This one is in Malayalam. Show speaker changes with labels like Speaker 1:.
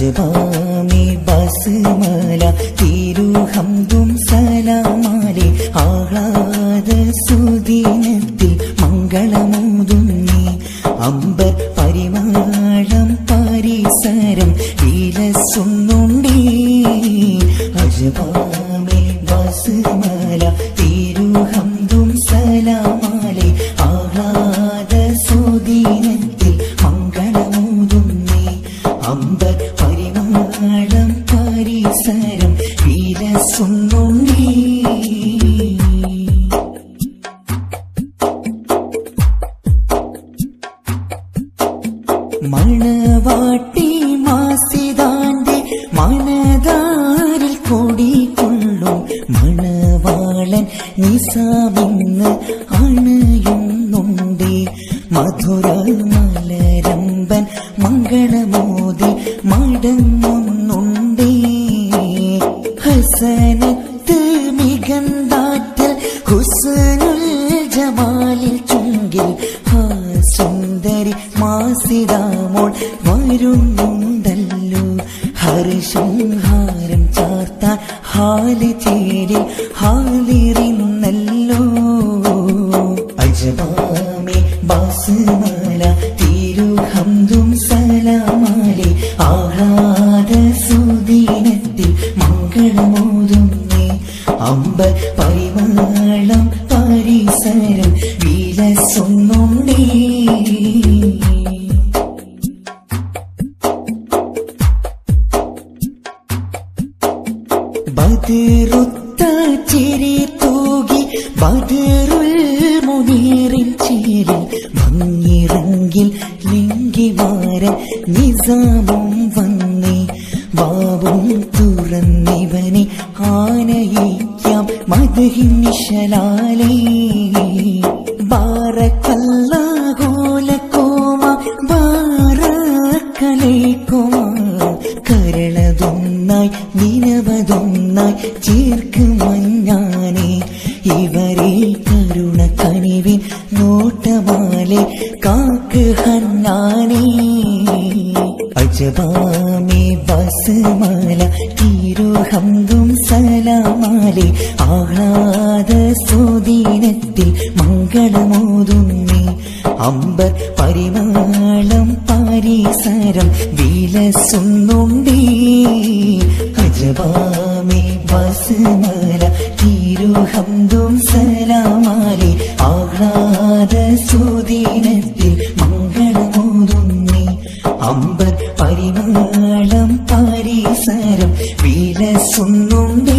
Speaker 1: അജബാമി ബസ്മല തിരുഹംദും സലാമാലെ ആഹ്ലാദ സുദിനത്തിൽ മംഗളമൂതുന്നി അമ്പർ പരിമാളം പരിസരം വിലസുന്നുണ്ടേ അജബാമി ബസ്മല തിരുഹംദും സലാമാലെ ആഹ്ലാദ സുദിനത്തിൽ മംഗളമൂതുന്നി അമ്പർ പരിമാളം പരിസരം വിലസുന്നുണ്ടേ മണവാട്ടി മാസിതാന്റെ മനതാരിൽ കൊടികൊള്ളും മണവാളൻ നിസാമിന്ന് അണയുന്നുണ്ടേ മധുര മലരമ്പൻ മംഗളമോതി മടങ്ങുന്നുണ്ടേ ഹസനത്ത് മികന്താറ്റൽ ഹുസനുൽ ജമാലിൽ ചുങ്കിൽ ആ സുന്ദരി മാസിതാമോൾ വരുന്നുണ്ടല്ലോ ഹർഷംഹാരം ചാർത്താൻ ഹാല് ചേരിൽ ഹാലിറിന്നല്ലോ അജബാമി ബാസുമല തിരുഹംദും സലാമാലെ ആഹ്ലാദ സുദീനത്തിൽ മംഗളമോതുന്നേ അമ്പ പരിമാളം പരിസരം വിലസുന്നുണ്ടേ ബദിറുത്ത ചിരി തൂകി ബദിറുൽ മുനീറിൻ ചേരിൽ മങ്ങിറങ്ങിൽ ലിംഗിമാരൻ നിസാമും വന്നേ ബാബും തുറന്നിവനെ ആനയിക്കാം മധുഹിൻ നിശലാലേ ബാറക്കല്ലാകോലക്കോമ ബാറക്കലേക്കുമാ കരളതൊന്നായി നിനവതൊന്നായി ചേർക്കുമഞ്ഞാനെ ഇവരെ കരുണ കനിവിൻ നോട്ടമാലെ കാക്ക് ഹന്നാനേ അജബാമി ബസ്മല തിരുഹംദും സലാമാലെ ആഹ്ലാദ സുദീനത്തിൽ മംഗളമോതുന്നേ അമ്പർ പരിമാളം പരിസരം വിലസുന്നുണ്ടേ അജബാമി ബസ്മല തിരുഹംദും സലാമാലെ ആഹ്ലാദ സുദീനത്തിൽ മംഗളമോതുന്നേ അമ്പർ പരിമാളം പരിസരം വിലസുന്നുണ്ട്